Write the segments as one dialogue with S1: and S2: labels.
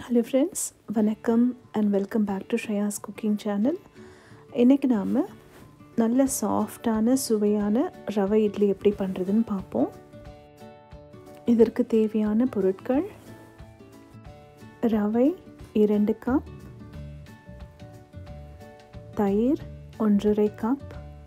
S1: hello friends வணக்கம் and welcome back to Shreyas cooking channel இன்றைக்கி நாம் நல்ல சாஃப்டான சுவையான ரவை இட்லி எப்படி பண்ணுறதுன்னு பார்ப்போம் இதற்கு தேவையான பொருட்கள் ரவை இரண்டு கப் தயிர் ஒன்றரை கப்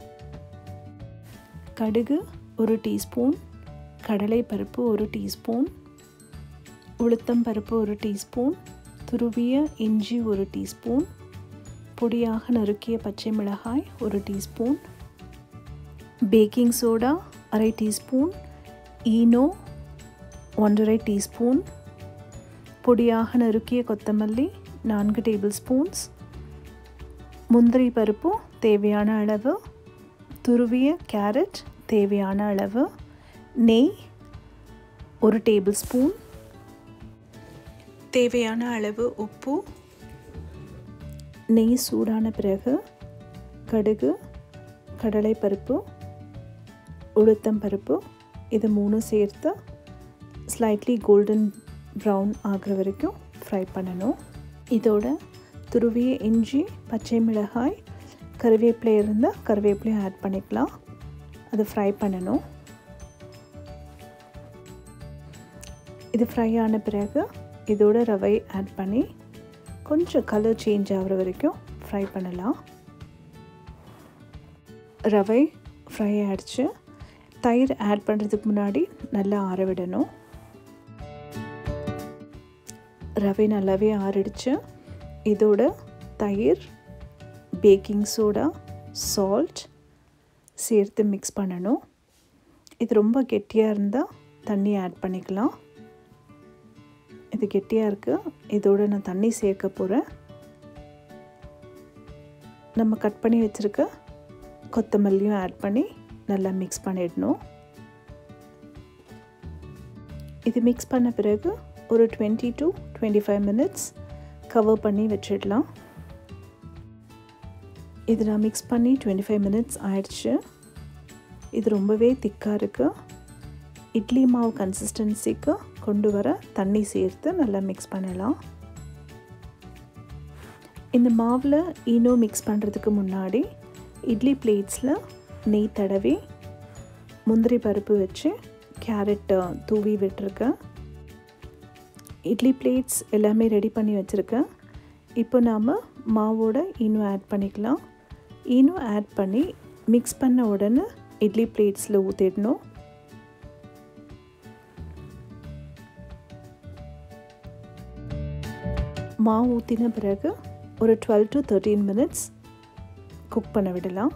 S1: கடுகு ஒரு டீஸ்பூன் கடலை பருப்பு ஒரு டீஸ்பூன் உளுத்தம் பருப்பு ஒரு டீஸ்பூன் துருவிய இஞ்சி ஒரு டீஸ்பூன் பொடியாக நறுக்கிய பச்சை மிளகாய் ஒரு டீஸ்பூன் பேக்கிங் சோடா அரை டீஸ்பூன் ஈனோ ஒன்றரை டீஸ்பூன் பொடியாக நறுக்கிய கொத்தமல்லி நான்கு டேபிள் ஸ்பூன்ஸ் முந்திரி பருப்பு தேவையான அளவு துருவிய கேரட் தேவையான அளவு நெய் ஒரு டேபிள் ஸ்பூன் தேவையான அளவு உப்பு நெய் சூடான பிறகு கடுகு கடலைப்பருப்பு உளுத்தம் பருப்பு இது மூணும் சேர்த்து ஸ்லைட்லி கோல்டன் ப்ரௌன் ஆகிற வரைக்கும் ஃப்ரை பண்ணணும் இதோட துருவிய இஞ்சி பச்சை மிளகாய் கருவேப்பிலை இருந்தால் கருவேப்பிலையும் ஆட் பண்ணிக்கலாம் அது ஃப்ரை பண்ணணும் இது ஃப்ரை ஆன பிறகு இதோட ரவை ஆட் பண்ணி கொஞ்சம் கலர் சேஞ்ச் ஆகிற வரைக்கும் ஃப்ரை பண்ணலாம் ரவை ஃப்ரை ஆகிடுச்சு தயிர் ஆட் பண்ணுறதுக்கு முன்னாடி நல்லா ஆற விடணும் ரவை நல்லாவே ஆறிடுச்சு இதோட தயிர் பேக்கிங் சோடா சால்ட் சேர்த்து மிக்ஸ் பண்ணணும் இது ரொம்ப கெட்டியாக இருந்தால் தண்ணி ஆட் பண்ணிக்கலாம் இது கெட்டியாக இருக்குது இதோடு நான் தண்ணி சேர்க்க போகிறேன் நம்ம கட் பண்ணி வச்சுருக்க கொத்தமல்லியும் ஆட் பண்ணி நல்லா மிக்ஸ் பண்ணிடணும் இது மிக்ஸ் பண்ண பிறகு ஒரு twenty to twenty five minutes cover பண்ணி வச்சிடலாம் இது நான் மிக்ஸ் பண்ணி டுவெண்ட்டி ஃபைவ் மினிட்ஸ் ஆயிடுச்சு இது ரொம்பவே திக்காக இருக்குது இட்லி மாவு கன்சிஸ்டன்சிக்கு கொண்டு வர தண்ணி சேர்த்து நல்லா மிக்ஸ் பண்ணலாம் இந்த மாவில் ஈனோ மிக்ஸ் பண்ணுறதுக்கு முன்னாடி இட்லி பிளேட்ஸில் நெய் தடவி முந்திரி பருப்பு வச்சு கேரட்டை தூவி விட்டுருக்கேன் இட்லி பிளேட்ஸ் எல்லாமே ரெடி பண்ணி வச்சுருக்கேன் இப்போ நாம் மாவோட ஈனோ ஆட் பண்ணிக்கலாம் ஈனோ ஆட் பண்ணி மிக்ஸ் பண்ண உடனே இட்லி பிளேட்ஸில் ஊற்றிடணும் மாவு ஊற்றின பிறகு ஒரு twelve to thirteen minutes cook பண்ண விடலாம்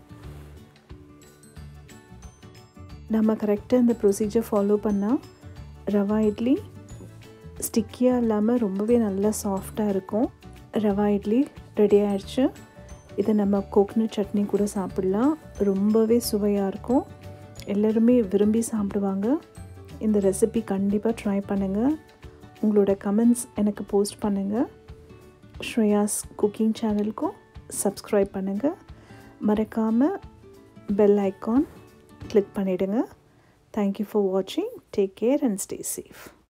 S1: நம்ம கரெக்டாக இந்த ப்ரொசீஜர் ஃபாலோ பண்ணால் ரவா இட்லி ஸ்டிக்கியாக இல்லாமல் ரொம்பவே நல்லா சாஃப்டாக இருக்கும் ரவா இட்லி ரெடி ஆயிடுச்சு இதை நம்ம கோக்னட் சட்னி கூட சாப்பிட்லாம் ரொம்பவே சுவையாக இருக்கும் எல்லோருமே விரும்பி சாப்பிடுவாங்க இந்த ரெசிபி கண்டிப்பாக ட்ரை பண்ணுங்கள் உங்களோட கமெண்ட்ஸ் எனக்கு போஸ்ட் பண்ணுங்கள் ஸ்ரேயாஸ் குக்கிங் சேனலுக்கும் சப்ஸ்கிரைப் பண்ணுங்கள் மறக்காமல் பெல் ஐக்கான் கிளிக் பண்ணிவிடுங்க தேங்க்யூ ஃபார் வாட்சிங் take care and stay safe